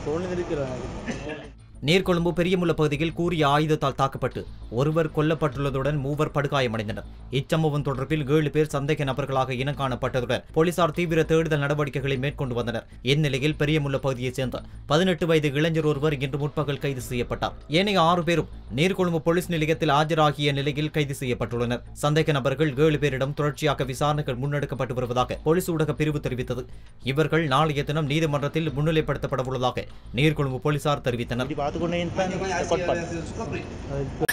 ஃபோனில் இருக்கிறாங்க நீர்கொழும்பு பெரியமுள்ள பகுதியில் கூறிய ஆயுதத்தால் தாக்கப்பட்டு ஒருவர் கொல்லப்பட்டுள்ளதுடன் மூவர் படுகாயமடைந்தனர் இச்சம்பவம் தொடர்பில் ஏழு பேர் சந்தேக நபர்களாக இனம் காணப்பட்டதுடன் போலீசார் தீவிர தேடுதல் நடவடிக்கைகளை மேற்கொண்டு வந்தனர் இந்நிலையில் பெரியமுள்ள பகுதியைச் சேர்ந்த பதினெட்டு வயது இளைஞர் ஒருவர் இன்று முற்பகல் கைது செய்யப்பட்டார் ஏனைய ஆறு பேரும் நீர்கொழும்பு போலீஸ் நிலையத்தில் ஆஜராகிய நிலையில் கைது செய்யப்பட்டுள்ளனர் சந்தேக நபர்கள் ஏழு பேரிடம் தொடர்ச்சியாக விசாரணைகள் முன்னெடுக்கப்பட்டு வருவதாக போலீஸ் ஊடக பிரிவு தெரிவித்தது இவர்கள் நாளைய தினம் நீதிமன்றத்தில் முன்னிலைப்படுத்தப்பட உள்ளதாக நீர்கொழும்பு போலீசார் தெரிவித்தனர் பார்த்து கொண்டே இருப்பேன் ரெக்கார்ட் பண்ணு